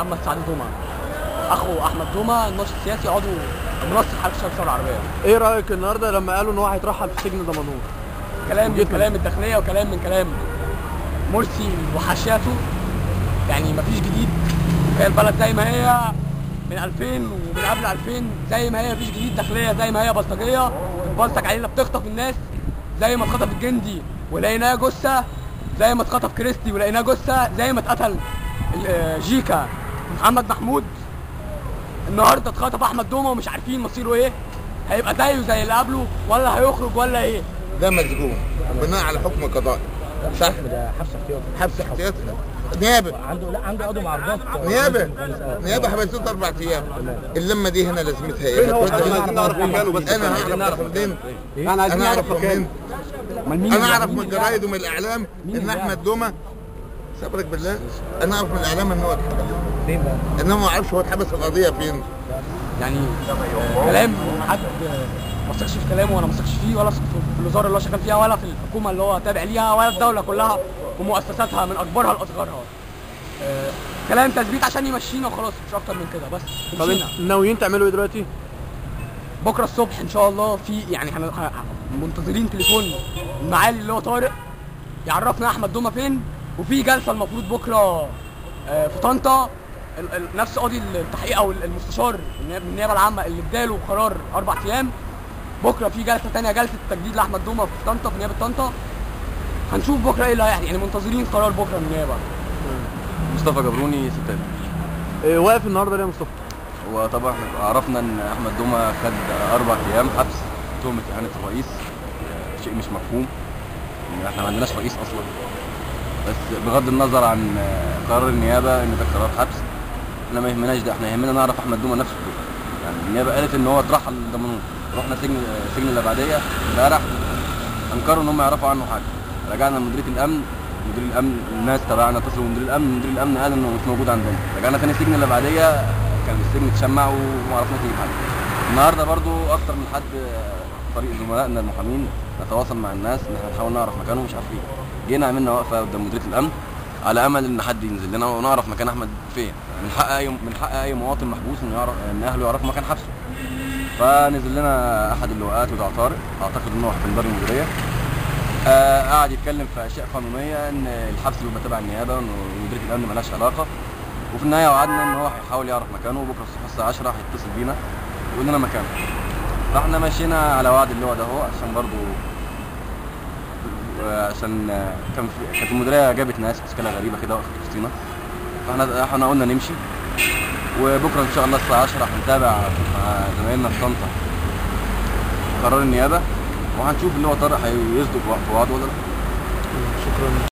محمد سعد دوما اخو احمد دوما الناشط السياسي عضو منسق حركه الشباب الثوره العربيه ايه رايك النهارده لما قالوا ان هو هيترحل في سجن دمنهور كلام من جدا. كلام الداخليه وكلام من كلام مرسي وحاشياته يعني مفيش جديد هي البلد زي ما هي من 2000 ومن قبل 2000 زي ما هي مفيش جديد داخليه زي ما هي بلطجيه بتبلطج علينا بتخطف الناس زي ما اتخطف الجندي ولقيناه جثه زي ما اتخطف كريستي ولقيناه جثه زي ما اتقتل ال- جيكا محمد محمود النهارده اتخطف احمد دومه ومش عارفين مصيره ايه هيبقى زيه زي اللي قبله ولا هيخرج ولا ايه ده مسجون بناء على حكم قضائي صح ده حبس احتياطي حبس احتياطي نيابه عنده لا عنده عضو معارضات نيابه نيابه حبسته اربع ايام اللمه دي هنا لازمتها ايه؟ فين هو؟ هتودي عايزين فين؟ نعرف مكانه بس. انا هعرف منين؟ انا عايزين انا نعرف اعرف مكانه منين؟ انا اعرف من الجرايد ومن الاعلام ان احمد دومه صبرك بالله انا اعرف من الاعلام ان هو اتحبس فين بقى؟ انما ما اعرفش هو اتحبس القضيه فين يعني آه، كلام حد آه، ما ثقش في كلامه ولا ما ثقش فيه ولا ثق في الوزاره اللي هو شغال فيها ولا في الحكومه اللي هو تابع ليها ولا الدوله كلها ومؤسساتها من اكبرها لاصغرها آه، كلام تثبيت عشان يمشينا وخلاص مش اكتر من كده بس طب مشينا. انت ناويين تعملوا ايه دلوقتي؟ بكره الصبح ان شاء الله في يعني احنا ه- منتظرين تليفون المعالي اللي هو طارق يعرفنا احمد دومه فين وفي جلسه المفروض بكره آه، في طنطا ال- ال- نفس قاضي التحقيق او المستشار النيابه النيابة العامه اللي اداله قرار اربع ايام بكره في جلسه ثانيه جلسه تجديد لاحمد دومه في طنطا في نيابه طنطا هنشوف بكره ايه اللي هيحصل يعني منتظرين قرار بكره من النيابه مصطفى جبروني ستات إيه واقف النهارده ليه يا مصطفى؟ وطبعا احنا عرفنا ان احمد دومه خد اربع ايام حبس تهمه اهانه الرئيس آه، شيء مش مفهوم إن احنا ما عندناش رئيس اصلا بس بغض النظر عن آه، قرار النيابه ان ده قرار حبس احنا ما يهمناش ده احنا يهمنا نعرف احمد دومه نفسه فين. يعني النيابه قالت ان هو اترحل دمنهور رحنا سجن آه، سجن الابعديه امبارح انكروا ان هم يعرفوا عنه حاجه رجعنا لمديريه الامن مدير الامن الناس تبعنا اتصلوا بمدير الامن مدير الامن قال انه مش موجود عندنا رجعنا تاني سجن الابعديه كان السجن اتشمع وما عرفناش نجيب حد النهارده برضو اكتر من حد آه، طريق زملائنا المحامين نتواصل مع الناس ان احنا نحاول نعرف مكانه مش عارفين جينا عملنا وقفه قدام مديريه الامن على امل ان حد ينزل لنا ونعرف مكان احمد فين من حق اي من حق اي مواطن محبوس انه يعرف ان اهله يعرفوا مكان حبسه فنزل لنا احد اللواءات بتاع طارق اعتقد انه واحد من دار المديريه آه قعد يتكلم في اشياء قانونيه ان الحبس بيبقى تبع النيابه وان مديريه الامن مالهاش علاقه وفي النهايه وعدنا ان هو هيحاول يعرف مكانه وبكره الصبح الساعه 10 هيتصل بينا يقول لنا مكانه فاحنا مشينا على وعد اللواء ده هو عشان برضو عشان آه، كان في كانت المديريه جابت ناس اشكالها غريبه كده وقفت وسطينا فاحنا احنا قلنا نمشي وبكره ان شاء الله الساعه 10 هنتابع مع زمايلنا في طنطا قرار النيابه وهنشوف اللي هو طارق هيصدق في وعده ولا لا شكرا